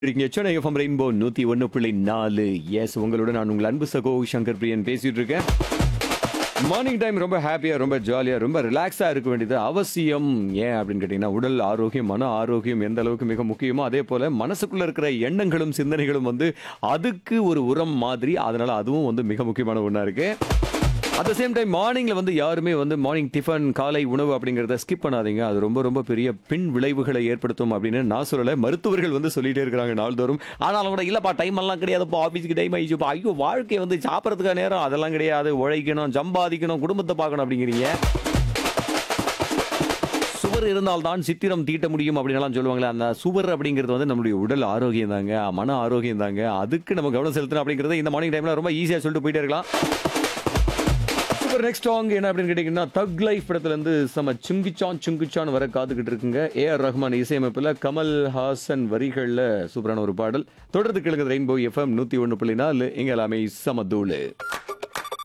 இருக்கீங்க Chennai FM rainbow நூத்தி ஒன்று புள்ளி நாலு எஸ் உங்களோட நான் உங்கள் அன்பு சகோ சங்கர் பிரியன் பேசிட்டு இருக்கேன் மார்னிங் டைம் ரொம்ப ஹாப்பியா ரொம்ப ஜாலியா ரொம்ப ரிலாக்ஸா இருக்க வேண்டியது அவசியம் ஏன் அப்படின்னு கேட்டீங்கன்னா உடல் ஆரோக்கியம் மன ஆரோக்கியம் எந்த அளவுக்கு மிக முக்கியமோ அதே போல மனசுக்குள்ள இருக்கிற எண்ணங்களும் சிந்தனைகளும் வந்து அதுக்கு ஒரு உரம் மாதிரி அதனால அதுவும் வந்து மிக முக்கியமான ஒன்றா இருக்கு அட் த சேம் டைம் மார்னிங்ல வந்து யாருமே வந்து மார்னிங் டிஃபன் காலை உணவு அப்படிங்கிறத ஸ்கிப் பண்ணாதீங்க அது ரொம்ப ரொம்ப பெரிய பின் விளைவுகளை ஏற்படுத்தும் அப்படின்னு நான் சொல்லலை மருத்துவர்கள் வந்து சொல்லிட்டே இருக்கிறாங்க நாள்தோறும் ஆனாலும் கூட இல்லப்பா டைம் எல்லாம் கிடையாதுப்பா ஆஃபீஸ்க்கு டைம் ஆயிடுச்சுப்பா ஐயோ வாழ்க்கை வந்து சாப்பிட்றதுக்கான நேரம் அதெல்லாம் கிடையாது உழைக்கணும் சம்பாதிக்கணும் குடும்பத்தை பார்க்கணும் அப்படிங்கிறீங்க சுவர் இருந்தால்தான் சித்திரம் தீட்ட முடியும் அப்படின்லாம் சொல்லுவாங்களே அந்த சுவர் அப்படிங்கிறது வந்து நம்மளுடைய உடல் ஆரோக்கியம் தாங்க மன ஆரோக்கியம் தாங்க அதுக்கு நம்ம கவனம் செலுத்தணும் அப்படிங்கிறது இந்த மார்னிங் டைம்ல ரொம்ப ஈஸியாக சொல்லிட்டு போயிட்டே இருக்கலாம் சூப்பர் நெக்ஸ்ட் சாங் என்ன அப்படின்னு கேட்டிங்கன்னா தக் லைஃப் படத்துல இருந்து செம சுங்கிச்சான் சுங்கிச்சான் வர காத்துக்கிட்டு இருக்குங்க ஏ ஆர் ரஹ்மான் இசையமைப்பில் கமல் ஹாசன் வரிகளில் சூப்பரான ஒரு பாடல் தொடர்ந்து கேளுங்க ரெயின்போ எஃப்எம் நூற்றி ஒன்று புள்ளி நாலு இங்கே எல்லாமே சமதூளு